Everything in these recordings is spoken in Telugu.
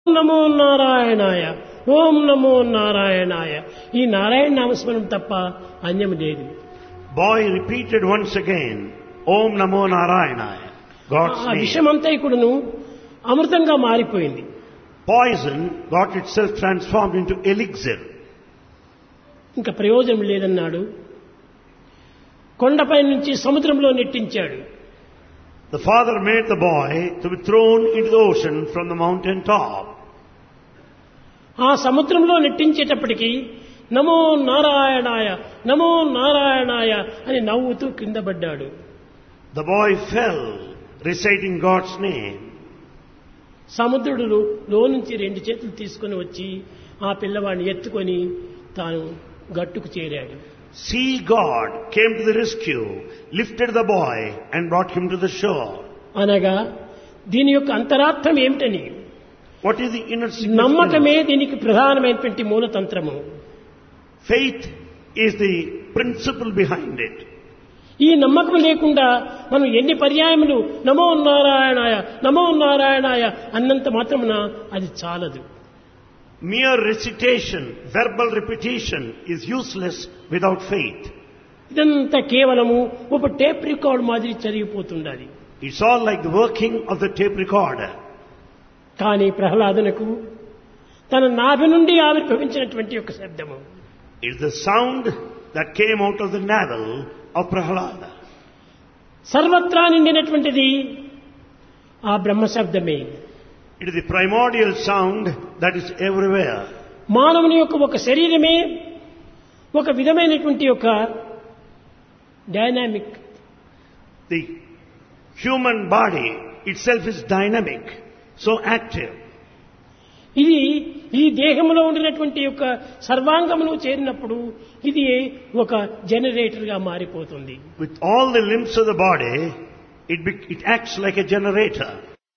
నమో నారాయణాయ ఓం నమో నారాయణాయ ఈ నారాయణ నామస్మరణం తప్ప అన్యం లేదు Boy repeated once again, Om Namo Narayanaya, God's ఆ name. విషమంతా ఇక్కడను అమృతంగా మారిపోయింది Poison got itself transformed into elixir. ఇంకా ప్రయోజనం లేదన్నాడు కొండపై నుంచి సముద్రంలో నెట్టించాడు The father made the boy to be thrown into the ocean from the mountain top. ఆ సముద్రంలో నెట్టించేటప్పటికి నమో నారాయణాయ నమో నారాయణాయ అని నవ్వుతూ కింద పడ్డాడు The boy fell, reciting God's name. సముద్రుడు లో నుంచి రెండు చేతులు తీసుకొని వచ్చి ఆ పిల్లవాడిని ఎత్తుకొని తాను గట్టుకు చేరాడు Sea God came to the rescue, lifted the boy and brought him to the shore. అనగా దీని యొక్క అంతరార్థం ఏమిటని What is the inner significance? నమ్మకమే దీనికి ప్రధానమైనటువంటి మూలతంత్రము Faith is the principle behind it. ఈ నమ్మకం లేకుండా మనం ఎన్ని పర్యాయములు నమో నారాయణాయ నమో నారాయణాయ అన్నంత మాత్రమున అది చాలదు Mere recitation, verbal repetition is useless without faith. ఇదంతా కేవలము ఒక టేప్ రికార్డ్ మాదిరి చదివిపోతుండాలి It's all like the working of the tape recorder. కానీ ప్రహ్లాదునకు తన నాభి నుండి ఆవిర్భవించినటువంటి ఒక శబ్దము It's the sound that came out of the navel of Prahlada. సర్వత్రా నిండినటువంటిది ఆ బ్రహ్మ శబ్దమే It is the primordial sound that is everywhere. మానవుని యొక్క ఒక శరీరమే ఒక విధమైనటువంటి ఒక dynamic The human body itself is dynamic, so active. ఇది ఈ దేహంలో ఉండినటువంటి యొక్క సర్వాంగమును చేరినప్పుడు ఇది ఒక జనరేటర్గా మారిపోతుంది With all the limbs of the body, it, be, it acts like a generator.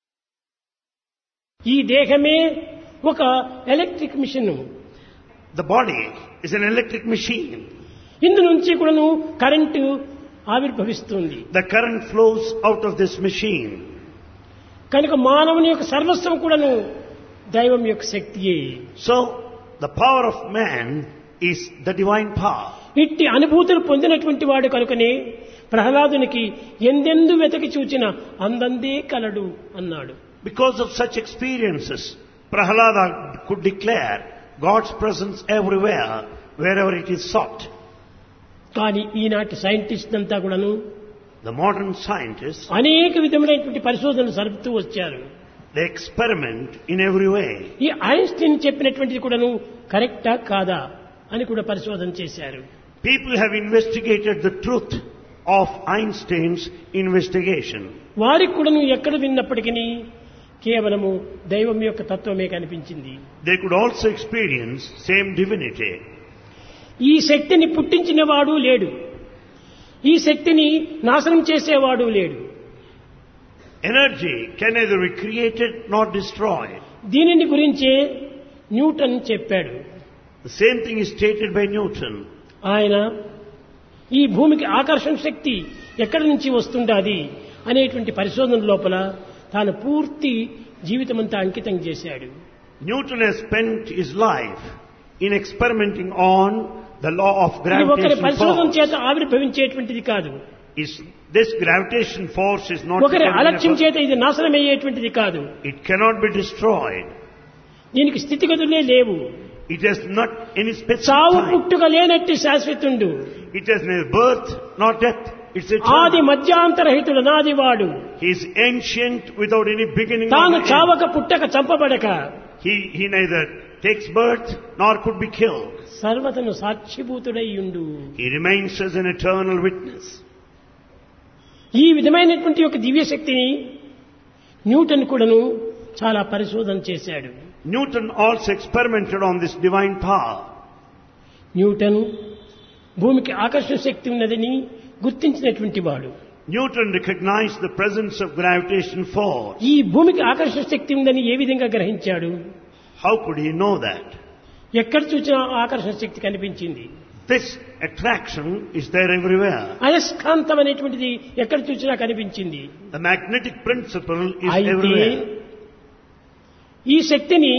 ఈ దేహమే ఒక electric machine The body is an electric machine. ఇందు నుంచి కూడాను కరెంటు ఆవిర్భవిస్తుంది The current flows out of this machine. కనుక మానవుని యొక్క సర్వస్వం కూడాను దైవం యొక్క శక్తియే So, the power of man is the divine power. ఇట్టి అనుభూతులు పొందినటువంటి వాడు కనుకనే ప్రహ్లాదునికి ఎందెందు వెతకి చూచిన అందందే కలడు అన్నాడు Because of such experiences, Prahalada could declare God's presence everywhere, wherever it is sought. కానీ ఈనాటి సైంటిస్ట్ అంతా కూడాను The modern scientists, అనేక విధములైనటువంటి పరిశోధనలు జరుపుతూ వచ్చారు they experiment in every way. ఈ ఐన్స్టీన్ చెప్పినటువంటిది కూడాను కరెక్టా కాదా అని కూడా పరిశోధన చేశారు People have investigated the truth of Einstein's investigation. వారికి కూడాను ఎక్కడ విన్నప్పటికీ కేవలము దైవం యొక్క తత్వమే కనిపించింది They could also experience same divinity. ఈ శక్తిని పుట్టించిన వాడు లేడు ఈ శక్తిని నాశనం చేసేవాడు లేడు Energy can neither be created nor destroyed. దీనిని గురించే న్యూటన్ చెప్పాడు The same thing is stated by Newton. ఆయన ఈ భూమికి ఆకర్షణ శక్తి ఎక్కడి నుంచి వస్తుండాది అనేటువంటి పరిశోధన లోపల తాను పూర్తి జీవితమంతా అంకితం చేశాడు Newton has spent his life in experimenting on the law of ఇది ఒకరి gravitation పరిశోధన force. చేత ఆవిర్భవించేటువంటిది కాదు Is, this gravitation force is not ఒకరి dependent అలక్ష్యం upon- చేత ఇది నాశనమయ్యేటువంటిది కాదు it cannot be destroyed. దీనికి స్థితిగతులే లేవు It has not any specific చావు time. పుట్టుక లేనట్టి శాశ్వతుండు It has neither birth nor death. It's ఆది eternal. మధ్యాంతరహితుడు నాది వాడు He is ancient without any beginning తాను or end. చావక పుట్టక చంపబడక He, he neither takes birth nor could be killed. సర్వతను సాక్షిభూతుడై ఉండు He remains as an eternal witness. ఈ విధమైనటువంటి ఒక దివ్య శక్తిని న్యూటన్ కూడాను చాలా పరిశోధన చేశాడు Newton also experimented on this divine power. Newton భూమికి ఆకర్షణ శక్తి ఉన్నదని గుర్తించినటువంటి వాడు Newton recognized the presence of gravitation force. ఈ భూమికి ఆకర్షణ శక్తి ఉందని ఏ విధంగా గ్రహించాడు How could he know that? ఎక్కడ చూసినా ఆకర్షణ శక్తి కనిపించింది This attraction is there everywhere. అయస్కాంతం అనేటువంటిది ఎక్కడ చూసినా కనిపించింది The magnetic principle is అయితే everywhere. ఈ శక్తిని